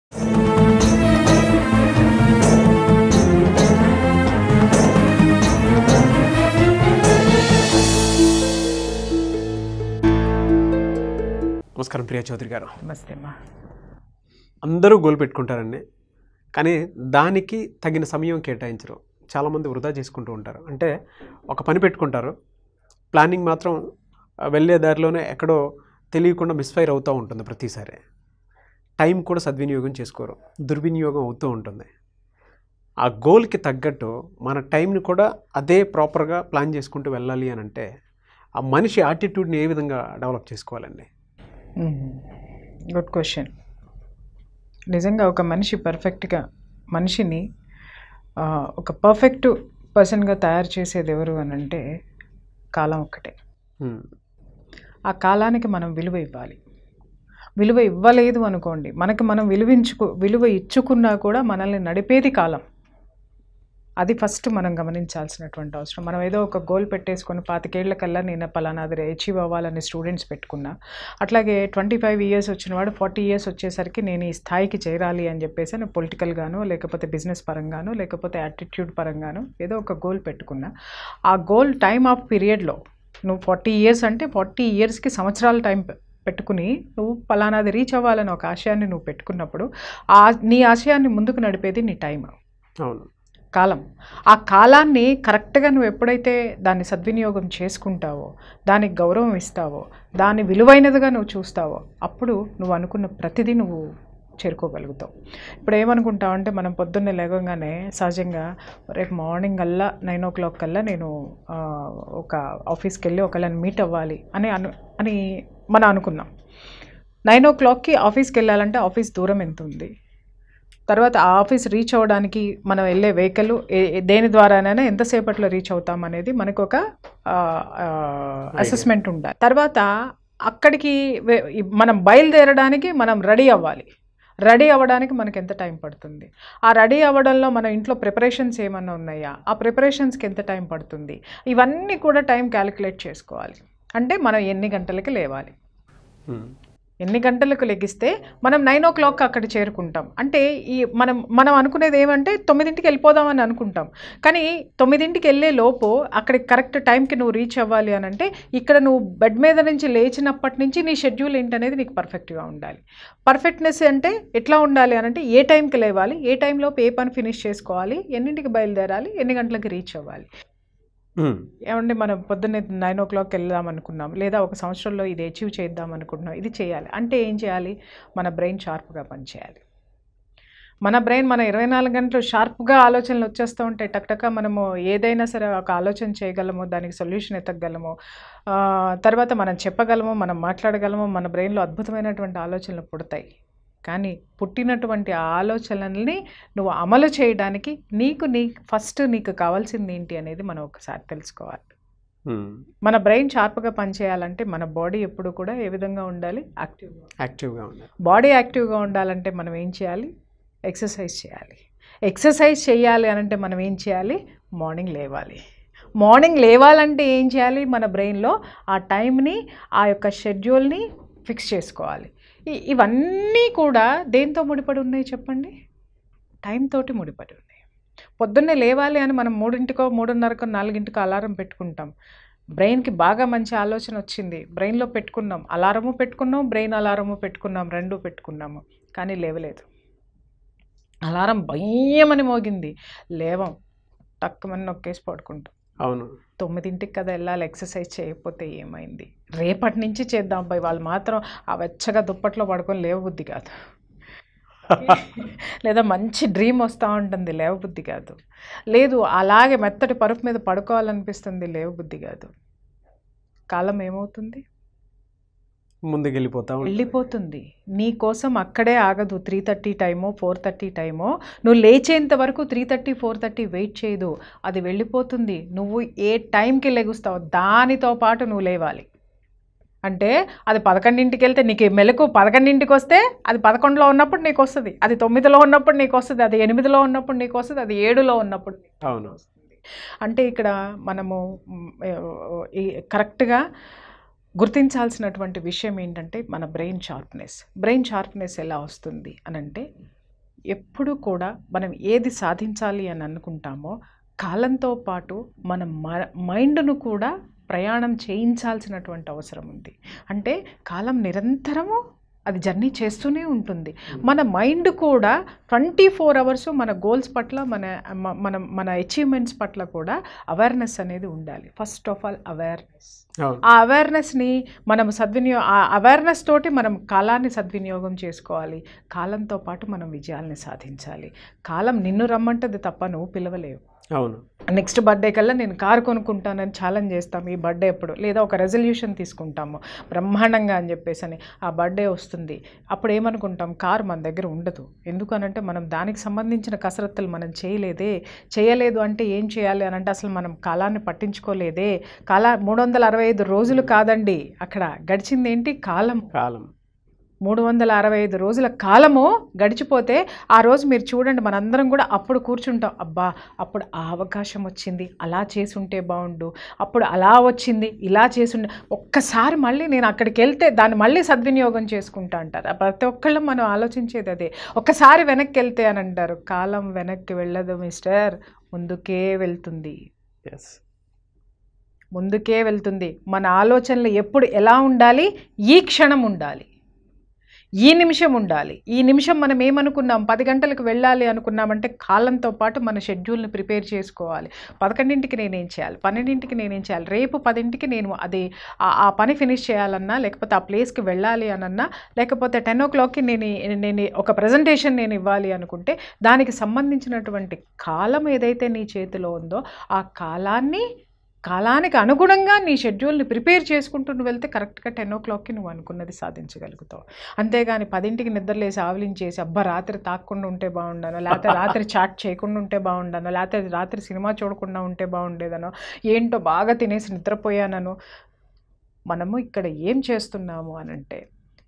నమస్కారం ప్రియా చౌదరి గారు నమస్తే అమ్మా అందరూ గోల్ పెట్టుకుంటారండి కానీ దానికి తగిన సమయం కేటాయించరు చాలామంది వృధా చేసుకుంటూ ఉంటారు అంటే ఒక పని పెట్టుకుంటారు ప్లానింగ్ మాత్రం ఆ, వెళ్ళే దారిలోనే ఎక్కడో తెలియకుండా మిస్ఫైర్ అవుతూ ఉంటుంది ప్రతిసారి టైం కూడా సద్వినియోగం చేసుకోరు దుర్వినియోగం అవుతూ ఉంటుంది ఆ గోల్కి తగ్గట్టు మన టైంని కూడా అదే ప్రాపర్గా ప్లాన్ చేసుకుంటూ వెళ్ళాలి అని అంటే ఆ మనిషి యాటిట్యూడ్ని ఏ విధంగా డెవలప్ చేసుకోవాలండి గుడ్ క్వశ్చన్ నిజంగా ఒక మనిషి పర్ఫెక్ట్గా మనిషిని ఆ, ఒక పర్ఫెక్ట్ పర్సన్గా తయారు చేసేది ఎవరు అని అంటే కాలం ఒక్కటే Hmm. ఆ కాలానికి మనం విలువ ఇవ్వాలి విలువ ఇవ్వలేదు అనుకోండి మనకి మనం విలువించుకు విలువ ఇచ్చుకున్నా కూడా మనల్ని నడిపేది కాలం అది ఫస్ట్ మనం గమనించాల్సినటువంటి అవసరం మనం ఏదో ఒక గోల్ పెట్టేసుకొని పాతికేళ్లకల్లా నేను పలానాది అచీవ్ అవ్వాలని స్టూడెంట్స్ పెట్టుకున్నా అట్లాగే ట్వంటీ ఫైవ్ ఇయర్స్ వచ్చిన వాడు ఫార్టీ ఇయర్స్ వచ్చేసరికి నేను ఈ స్థాయికి చేరాలి అని చెప్పేసి నేను పొలిటికల్గాను లేకపోతే బిజినెస్ పరంగాను లేకపోతే యాటిట్యూడ్ పరంగాను ఏదో ఒక గోల్ పెట్టుకున్నా ఆ గోల్ టైమ్ ఆఫ్ పీరియడ్లో నువ్వు ఫార్టీ ఇయర్స్ అంటే ఫార్టీ ఇయర్స్కి సంవత్సరాల టైం పె- పెట్టుకుని నువ్వు పలానాది రీచ్ అవ్వాలని ఒక ఆశయాన్ని నువ్వు పెట్టుకున్నప్పుడు ఆ నీ ఆశయాన్ని ముందుకు నడిపేది నీ టైం అవును కాలం ఆ కాలాన్ని కరెక్ట్గా నువ్వు ఎప్పుడైతే దాన్ని సద్వినియోగం చేసుకుంటావో దానికి గౌరవం ఇస్తావో దాన్ని విలువైనదిగా నువ్వు చూస్తావో అప్పుడు నువ్వు అనుకున్న ప్రతిదీ నువ్వు చేరుకోగలుగుతావు ఇప్పుడు ఏమనుకుంటావు అంటే మనం పొద్దున్నే లేవగానే సహజంగా రేపు మార్నింగ్ కల్లా నైన్ ఓ క్లాక్ కల్లా నేను ఆ, ఒక ఆఫీస్కి వెళ్ళి ఒకళ్ళని మీట్ అవ్వాలి అని అను అని మనం అనుకున్నాం నైన్ ఓ క్లాక్కి ఆఫీస్కి వెళ్ళాలంటే ఆఫీస్ దూరం ఎంత ఉంది తర్వాత ఆ ఆఫీస్ రీచ్ అవ్వడానికి మనం వెళ్ళే వెహికల్ దేని ద్వారానైనా ఎంతసేపట్లో రీచ్ అవుతాం అనేది మనకు ఒక అసెస్మెంట్ ఉండాలి తర్వాత అక్కడికి వె- ఈ- మనం బయలుదేరడానికి మనం రెడీ అవ్వాలి రెడీ అవ్వడానికి మనకి ఎంత టైం పడుతుంది ఆ రెడీ అవ్వడంలో మన ఇంట్లో ప్రిపరేషన్స్ ఏమన్నా ఉన్నాయా ఆ ప్రిపరేషన్స్కి ఎంత టైం పడుతుంది ఇవన్నీ కూడా టైం క్యాలిక్యులేట్ చేసుకోవాలి అంటే మనం ఎన్ని గంటలకి లేవాలి Hmm. ఎన్ని గంటలకు లెగిస్తే మనం నైన్ ఓ క్లాక్ అక్కడ చేరుకుంటాం అంటే ఈ మనం మనం అనుకునేది ఏమంటే తొమ్మిదింటికి వెళ్ళిపోదాం అని అనుకుంటాం కానీ తొమ్మిదింటికి వెళ్ళే లోపు అక్కడికి కరెక్ట్ టైంకి నువ్వు రీచ్ అవ్వాలి అని అంటే ఇక్కడ నువ్వు బెడ్ మీద నుంచి లేచినప్పటి నుంచి నీ షెడ్యూల్ ఏంటనేది నీకు పర్ఫెక్ట్గా ఉండాలి పర్ఫెక్ట్నెస్ అంటే ఎట్లా ఉండాలి అని అంటే ఏ టైంకి లేవాలి ఏ టైంలో ఏ పని ఫినిష్ చేసుకోవాలి ఎన్నింటికి బయలుదేరాలి ఎన్ని గంటలకు రీచ్ అవ్వాలి Hmm. ఏమంటే మనం పొద్దున్నే నైన్ ఓ క్లాక్ వెళ్దాం అనుకున్నాం లేదా ఒక సంవత్సరంలో ఇది అచీవ్ చేద్దాం అనుకుంటున్నాం ఇది చేయాలి అంటే ఏం చేయాలి మన బ్రెయిన్ షార్ప్గా పనిచేయాలి మన బ్రెయిన్ మన ఇరవై నాలుగు గంటలు షార్ప్గా ఆలోచనలు వచ్చేస్తూ ఉంటాయి టక్టక మనము ఏదైనా సరే ఒక ఆలోచన చేయగలము దానికి సొల్యూషన్ ఎత్తగలము ఆ, తర్వాత మనం చెప్పగలము మనం మాట్లాడగలము మన బ్రెయిన్లో అద్భుతమైనటువంటి ఆలోచనలు పుడతాయి కానీ పుట్టినటువంటి ఆ ఆలోచనల్ని నువ్వు అమలు చేయడానికి నీకు నీ ఫస్ట్ నీకు కావాల్సింది ఏంటి అనేది మనం ఒకసారి తెలుసుకోవాలి Hmm. మన బ్రెయిన్ షార్ప్గా పనిచేయాలంటే మన బాడీ ఎప్పుడు కూడా ఏ విధంగా ఉండాలి యాక్టివ్గా యాక్టివ్గా ఉన్నారు బాడీ యాక్టివ్గా ఉండాలంటే మనం ఏం చేయాలి ఎక్సర్సైజ్ చేయాలి ఎక్సర్సైజ్ చేయాలి అని అంటే మనం ఏం చేయాలి మార్నింగ్ లేవాలి మార్నింగ్ లేవాలంటే ఏం చేయాలి మన బ్రెయిన్లో ఆ టైంని ఆ యొక్క షెడ్యూల్ని ఫిక్స్ చేసుకోవాలి ఈ- ఇవన్నీ కూడా దేంతో ముడిపడి ఉన్నాయి చెప్పండి టైం తోటి ముడిపడి ఉన్నాయి పొద్దున్నే లేవాలి అని మనం మూడింటికో మూడున్నరకో నాలుగింటికో అలారం పెట్టుకుంటాం బ్రెయిన్కి బాగా మంచి ఆలోచన వచ్చింది బ్రెయిన్లో పెట్టుకున్నాం అలారము పెట్టుకున్నాం బ్రెయిన్ అలారము పెట్టుకున్నాం రెండు పెట్టుకున్నాము కానీ లేవలేదు అలారం భయమని మోగింది లేవం టక్కుమని నొక్కేసి పడుకుంటాం అవును తొమ్మిదింటికి కదా వెళ్ళాలి ఎక్సర్సైజ్ చేయకపోతే ఏమైంది రేపటి నుంచి చేద్దాం అబ్బాయి వాళ్ళు మాత్రం ఆ వెచ్చగా దుప్పట్లో పడుకొని లేవబుద్ధి కాదు లేదా మంచి డ్రీమ్ వస్తూ ఉంటుంది లేవబుద్ధి కాదు లేదు అలాగే మెత్తటి పరుపు మీద పడుకోవాలనిపిస్తుంది లేవబుద్ధి కాదు కాలం ఏమవుతుంది ముందుకు వెళ్ళిపోతా ఉంటుంది. వెళ్ళిపోతుంది నీ కోసం అక్కడే ఆగదు త్రీ థర్టీ టైమో ఫోర్ థర్టీ టైమో నువ్వు లేచేంత వరకు three thirty four thirty wait చేయదు అది వెళ్ళిపోతుంది నువ్వు ఏ టైంకి లెగుస్తావు దానితో పాటు నువ్వు లేవాలి అంటే అది పదకొండింటికి వెళ్తే నీకు మెలకు పదకొండింటికి వస్తే అది పదకొండులో ఉన్నప్పుడు నీకు వస్తుంది అది తొమ్మిదిలో ఉన్నప్పుడు నీకు వస్తుంది అది ఎనిమిదిలో ఉన్నప్పుడు నీకు వస్తుంది అది ఏడులో ఉన్నప్పుడు నీకు అవును అంటే ఇక్కడ మనము మ్, ఈ కరెక్ట్గా గుర్తించాల్సినటువంటి విషయం ఏంటంటే మన బ్రెయిన్ షార్ప్నెస్ బ్రెయిన్ షార్ప్నెస్ ఎలా వస్తుంది అని అంటే ఎప్పుడు కూడా మనం ఏది సాధించాలి అని అనుకుంటామో కాలంతో పాటు మన మ- మైండ్ను కూడా ప్రయాణం చేయించాల్సినటువంటి అవసరం ఉంది అంటే కాలం నిరంతరము అది జర్నీ చేస్తూనే ఉంటుంది మన మైండ్ కూడా ట్వంటీ ఫోర్ అవర్స్ మన గోల్స్ పట్ల మన మ- మన మన అచీవ్మెంట్స్ పట్ల కూడా అవేర్నెస్ అనేది ఉండాలి ఫస్ట్ ఆఫ్ ఆల్ అవేర్నెస్ అవును ఆ అవేర్నెస్ని మనం సద్వినియో ఆ అవేర్నెస్ తోటి మనం కాలాన్ని సద్వినియోగం చేసుకోవాలి కాలంతో పాటు మనం విజయాల్ని సాధించాలి కాలం నిన్ను రమ్మంటది తప్ప నువ్వు పిలవలేవు అవును నెక్స్ట్ బర్త్డే కల్లా నేను కారు కొనుక్కుంటానని ఛాలెంజ్ చేస్తాం ఈ బర్త్డే ఎప్పుడు లేదా ఒక రెజల్యూషన్ తీసుకుంటాము బ్రహ్మాండంగా అని చెప్పేసి అని ఆ బర్త్డే వస్తుంది అప్పుడు ఏమనుకుంటాం కారు మన దగ్గర ఉండదు ఎందుకనంటే మనం దానికి సంబంధించిన కసరత్తులు మనం చేయలేదే చేయలేదు అంటే ఏం చేయాలి అని అంటే అసలు మనం కాలాన్ని పట్టించుకోలేదే కాలా మూడు వందల అరవై ఐదు రోజులు కాదండి అక్కడ గడిచింది ఏంటి కాలం కాలం మూడు వందల అరవై ఐదు రోజుల కాలము గడిచిపోతే ఆ రోజు మీరు చూడండి మనందరం కూడా అప్పుడు కూర్చుంటాం అబ్బా అప్పుడు ఆ అవకాశం వచ్చింది అలా చేసుంటే బాగుండు అప్పుడు అలా వచ్చింది ఇలా చేసుండే ఒక్కసారి మళ్ళీ నేను అక్కడికి వెళ్తే దాన్ని మళ్ళీ సద్వినియోగం చేసుకుంటా అంటారు ప్రతి ఒక్కళ్ళం మనం ఆలోచించేది అదే ఒక్కసారి వెనక్కి వెళ్తే అని అంటారు కాలం వెనక్కి వెళ్ళదు మిస్టర్ ముందుకే వెళ్తుంది ఎస్ ముందుకే వెళ్తుంది మన ఆలోచనలు ఎప్పుడు ఎలా ఉండాలి ఈ క్షణం ఉండాలి ఈ నిమిషం ఉండాలి ఈ నిమిషం మనం ఏమనుకున్నాం పది గంటలకు వెళ్ళాలి అనుకున్నామంటే కాలంతో పాటు మన షెడ్యూల్ని ప్రిపేర్ చేసుకోవాలి పదకొండింటికి నేనేం చేయాలి పన్నెండింటికి నేనేం చేయాలి రేపు పదింటికి నేను అది ఆ- ఆ పని ఫినిష్ చేయాలన్నా లేకపోతే ఆ ప్లేస్కి వెళ్ళాలి అనన్నా లేకపోతే టెన్ ఓ క్లాక్కి నేను నేను ఒక ప్రజెంటేషన్ నేను ఇవ్వాలి అనుకుంటే దానికి సంబంధించినటువంటి కాలం ఏదైతే నీ చేతిలో ఉందో ఆ కాలాన్ని కాలానికి అనుగుణంగా నీ షెడ్యూల్ని ప్రిపేర్ చేసుకుంటూ నువ్వు వెళ్తే కరెక్ట్గా టెన్ ఓ క్లాక్కి నువ్వు అనుకున్నది సాధించగలుగుతావు అంతేగాని పదింటికి నిద్రలేసి ఆవలించేసి అబ్బా రాత్రి తాక్కుండా ఉంటే బాగుండాను లేకపోతే రాత్రి చాట్ చేయకుండా ఉంటే బాగుండాను లేకపోతే రాత్రి సినిమా చూడకుండా ఉంటే బాగుండేదనో ఏంటో బాగా తినేసి నిద్రపోయానను మనము ఇక్కడ ఏం చేస్తున్నాము అని అంటే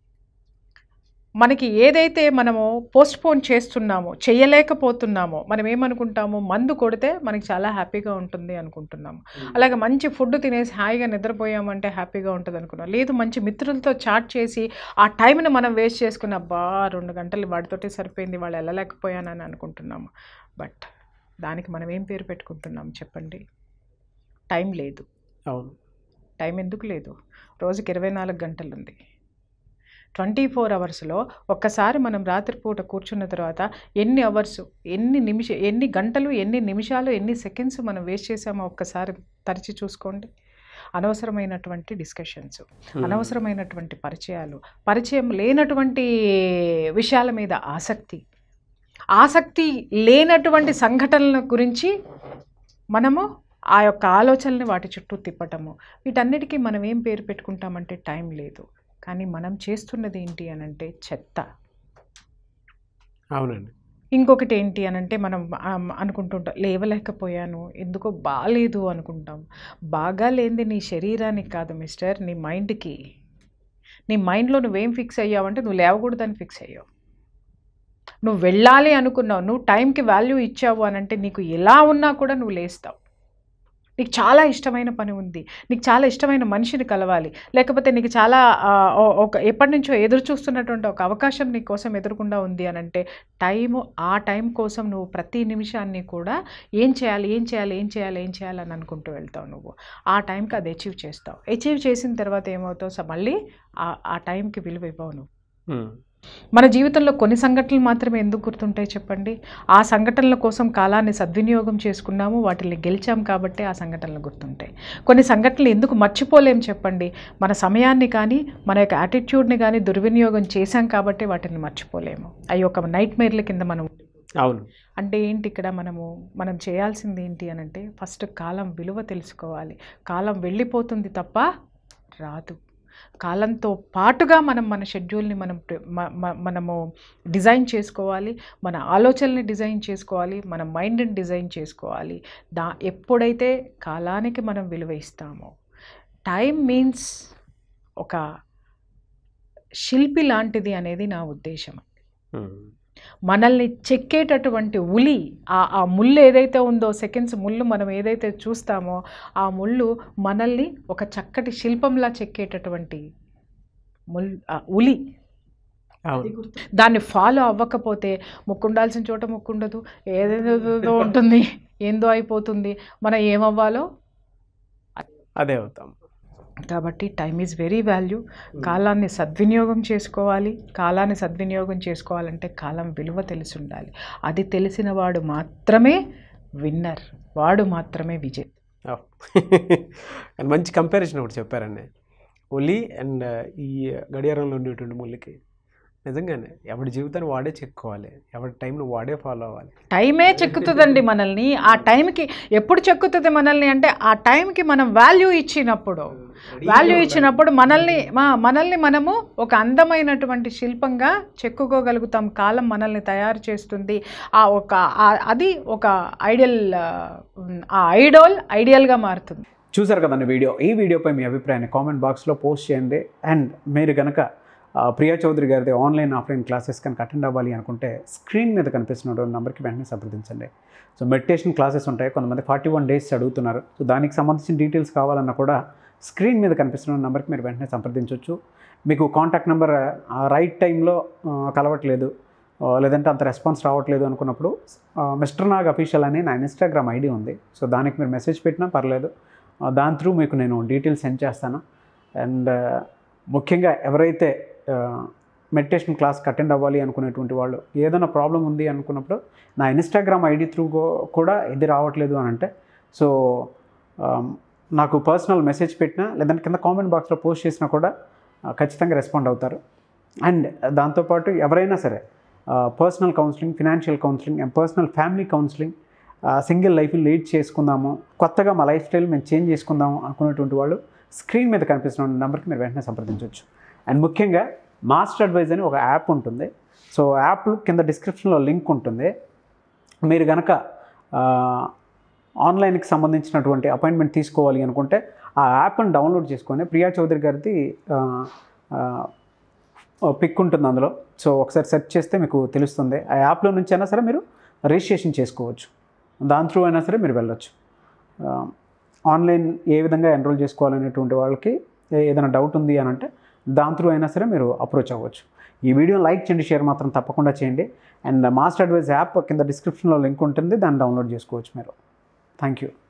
మనకి ఏదైతే మనము పోస్ట్పోన్ చేస్తున్నామో చేయలేకపోతున్నామో మనం ఏమనుకుంటామో మందు కొడితే మనకి చాలా హ్యాపీగా ఉంటుంది అనుకుంటున్నాము అలాగే మంచి ఫుడ్ తినేసి హాయిగా నిద్రపోయామంటే హ్యాపీగా ఉంటుంది అనుకున్నాం లేదు మంచి మిత్రులతో చాట్ చేసి ఆ టైంని మనం వేస్ట్ చేసుకుని అబ్బా రెండు గంటలు వాడితోటి సరిపోయింది వాళ్ళు వెళ్ళలేకపోయానని అనుకుంటున్నాము బట్ దానికి మనం ఏం పేరు పెట్టుకుంటున్నాం చెప్పండి టైం లేదు అవును టైం ఎందుకు లేదు రోజుకి ఇరవై నాలుగు గంటలు ఉంది ట్వంటీ ఫోర్ అవర్స్లో ఒక్కసారి మనం రాత్రిపూట కూర్చున్న తర్వాత ఎన్ని అవర్స్ ఎన్ని నిమిష ఎన్ని గంటలు ఎన్ని నిమిషాలు ఎన్ని సెకండ్స్ మనం వేస్ట్ చేసామో ఒక్కసారి తరిచి చూసుకోండి అనవసరమైనటువంటి డిస్కషన్స్ అనవసరమైనటువంటి పరిచయాలు పరిచయం లేనటువంటి విషయాల మీద ఆసక్తి ఆసక్తి లేనటువంటి సంఘటనల గురించి మనము ఆ యొక్క ఆలోచనల్ని వాటి చుట్టూ తిప్పటము వీటన్నిటికీ మనం ఏం పేరు పెట్టుకుంటామంటే టైం లేదు కానీ మనం చేస్తున్నది ఏంటి అని అంటే చెత్త అవునండి ఇంకొకటి ఏంటి అని అంటే మనం ఆ, అనుకుంటుంటాం లేవలేకపోయాను ఎందుకో బాగాలేదు అనుకుంటాం బాగా లేనిది నీ శరీరానికి కాదు మిస్టర్ నీ మైండ్కి నీ మైండ్లో నువ్వేం ఫిక్స్ అయ్యావంటే నువ్వు లేవకూడదని ఫిక్స్ అయ్యావు నువ్వు వెళ్ళాలి అనుకున్నావు నువ్వు టైంకి వాల్యూ ఇచ్చావు అని అంటే నీకు ఎలా ఉన్నా కూడా నువ్వు లేస్తావు నీకు చాలా ఇష్టమైన పని ఉంది నీకు చాలా ఇష్టమైన మనిషిని కలవాలి లేకపోతే నీకు చాలా ఆ, ఓ- ఒక ఎప్పటి నుంచో ఎదురు చూస్తున్నటువంటి ఒక అవకాశం నీ కోసం ఎదురకుండా ఉంది అని అంటే టైము ఆ టైం కోసం నువ్వు ప్రతి నిమిషాన్ని కూడా ఏం చేయాలి ఏం చేయాలి ఏం చేయాలి ఏం చేయాలి అని అనుకుంటూ వెళ్తావు నువ్వు ఆ టైంకి అది అచీవ్ చేస్తావు అచీవ్ చేసిన తర్వాత ఏమవుతావు సో మళ్ళీ ఆ ఆ టైంకి విలువ ఇవ్వవు నువ్వు ఉమ్. మన జీవితంలో కొన్ని సంఘటనలు మాత్రమే ఎందుకు గుర్తుంటాయి చెప్పండి ఆ సంఘటనల కోసం కాలాన్ని సద్వినియోగం చేసుకున్నాము వాటిని గెలిచాం కాబట్టి ఆ సంఘటనలు గుర్తుంటాయి కొన్ని సంఘటనలు ఎందుకు మర్చిపోలేం చెప్పండి మన సమయాన్ని కానీ మన యొక్క యాటిట్యూడ్ని కానీ దుర్వినియోగం చేశాం కాబట్టి వాటిని మర్చిపోలేము అవి ఒక నైట్ మేర్ల కింద మనం అవును అంటే ఏంటి ఇక్కడ మనము మనం చేయాల్సింది ఏంటి అని అంటే ఫస్ట్ కాలం విలువ తెలుసుకోవాలి కాలం వెళ్ళిపోతుంది తప్ప రాదు కాలంతో పాటుగా మనం మన షెడ్యూల్ని మనం ప్రి- మ- మ- మనము డిజైన్ చేసుకోవాలి మన ఆలోచనల్ని డిజైన్ చేసుకోవాలి మన మైండ్ని డిజైన్ చేసుకోవాలి దా ఎప్పుడైతే కాలానికి మనం విలువ ఇస్తామో టైం మీన్స్ ఒక శిల్పి లాంటిది అనేది నా ఉద్దేశం ఉమ్. మనల్ని చెక్కేటటువంటి ఉలి ఆ ఆ ముళ్ళు ఏదైతే ఉందో సెకండ్స్ ముళ్ళు మనం ఏదైతే చూస్తామో ఆ ముళ్ళు మనల్ని ఒక చక్కటి శిల్పంలా చెక్కేటటువంటి ముల్ ఆ ఉలి అవును దాన్ని ఫాలో అవ్వకపోతే ముక్కుండాల్సిన చోట ముక్కుండదు ఏదేదో ఉంటుంది ఏందో అయిపోతుంది మనం ఏమవ్వాలో అదే అవుతాం కాబట్టి టైం ఈజ్ వెరీ వాల్యూ కాలాన్ని సద్వినియోగం చేసుకోవాలి కాలాన్ని సద్వినియోగం చేసుకోవాలంటే కాలం విలువ తెలిసి ఉండాలి అది తెలిసిన వాడు మాత్రమే విన్నర్ వాడు మాత్రమే విజేత Oh. కానీ మంచి కంపారిజన్ ఒకటి చెప్పారండి ఒలి అండ్ ఈ గడియారంలో ఉండేటువంటి ముళ్ళకి నిజంగానే ఎవడి జీవితాన్ని వాడే చెక్కుకోవాలి ఎవరి టైంను వాడే ఫాలో అవ్వాలి టైమే చెక్కుతుందండి మనల్ని ఆ టైంకి ఎప్పుడు చెక్కుతుంది మనల్ని అంటే ఆ టైంకి మనం వాల్యూ ఇచ్చినప్పుడు వాల్యూ ఇచ్చినప్పుడు మనల్ని మా- మనల్ని మనము ఒక అందమైనటువంటి శిల్పంగా చెక్కుకోగలుగుతాం కాలం మనల్ని తయారు చేస్తుంది ఆ ఒక ఆ- అది ఒక ఐడియల్ ఆ ఐడోల్ ఐడియల్గా మారుతుంది చూసారు కదండి వీడియో ఈ వీడియోపై మీ అభిప్రాయాన్ని కామెంట్ బాక్స్లో పోస్ట్ చేయండి అండ్ మీరు కనుక ఆ, ప్రియా చౌదరి గారిది ఆన్లైన్ ఆఫ్లైన్ క్లాసెస్ కనుక అటెండ్ అవ్వాలి అనుకుంటే స్క్రీన్ మీద కనిపిస్తున్న నెంబర్కి వెంటనే సంప్రదించండి సో మెడిటేషన్ క్లాసెస్ ఉంటాయి కొంతమంది ఫార్టీ వన్ డేస్ అడుగుతున్నారు సో దానికి సంబంధించిన డీటెయిల్స్ కావాలన్నా కూడా స్క్రీన్ మీద కనిపిస్తున్న నెంబర్కి మీరు వెంటనే సంప్రదించవచ్చు మీకు కాంటాక్ట్ నెంబర్ రైట్ టైంలో కలవట్లేదు ఆ, లేదంటే అంత రెస్పాన్స్ రావట్లేదు అనుకున్నప్పుడు మిస్టర్ నాగ్ అఫీషియల్ అని నా ఇన్స్టాగ్రామ్ ఐడి ఉంది సో దానికి మీరు మెసేజ్ పెట్టినా పర్లేదు ఆ, దాని త్రూ మీకు నేను డీటెయిల్స్ సెండ్ చేస్తాను అండ్ ముఖ్యంగా ఎవరైతే మెడిటేషన్ క్లాస్కి అటెండ్ అవ్వాలి అనుకునేటువంటి వాళ్ళు ఏదైనా ప్రాబ్లం ఉంది అనుకున్నప్పుడు నా ఇన్స్టాగ్రామ్ ఐడి త్రూ కూడా ఇది రావట్లేదు అని అంటే సో నాకు పర్సనల్ మెసేజ్ పెట్టినా లేదంటే కింద కామెంట్ బాక్స్లో పోస్ట్ చేసినా కూడా ఆ, ఖచ్చితంగా రెస్పాండ్ అవుతారు అండ్ దాంతోపాటు ఎవరైనా సరే personal counselling financial counselling and personal family counselling single లైఫ్ని లీడ్ చేసుకుందాము కొత్తగా మా లైఫ్ స్టైల్ మేము చేంజ్ చేసుకుందాము అనుకునేటువంటి వాళ్ళు స్క్రీన్ మీద కనిపిస్తున్న నెంబర్కి మీరు వెంటనే సంప్రదించవచ్చు అండ్ ముఖ్యంగా మాస్టర్ అడ్వైజ్ అని ఒక యాప్ ఉంటుంది సో యాప్ కింద డిస్క్రిప్షన్లో లింక్ ఉంటుంది మీరు కనుక ఆన్లైన్కి సంబంధించినటువంటి అపాయింట్మెంట్ తీసుకోవాలి అనుకుంటే ఆ యాప్ని డౌన్లోడ్ చేసుకొని ప్రియా చౌదరి గారిది పిక్ ఉంటుంది అందులో సో ఒకసారి సెర్చ్ చేస్తే మీకు తెలుస్తుంది ఆ యాప్లో నుంచి అయినా సరే మీరు రిజిస్ట్రేషన్ చేసుకోవచ్చు దాని త్రూ అయినా సరే మీరు వెళ్ళొచ్చు ఆ, ఆన్లైన్ ఏ విధంగా ఎన్రోల్ చేసుకోవాలనేటువంటి వాళ్ళకి ఏ- ఏదైనా డౌట్ ఉంది అని అంటే దాని త్రూ అయినా సరే మీరు అప్రోచ్ అవ్వచ్చు ఈ వీడియో లైక్ చేయండి షేర్ మాత్రం తప్పకుండా చేయండి అండ్ మాస్టర్ అడ్వైజ్ యాప్ కింద డిస్క్రిప్షన్లో లింక్ ఉంటుంది దాన్ని డౌన్లోడ్ చేసుకోవచ్చు మీరు థ్యాంక్ యూ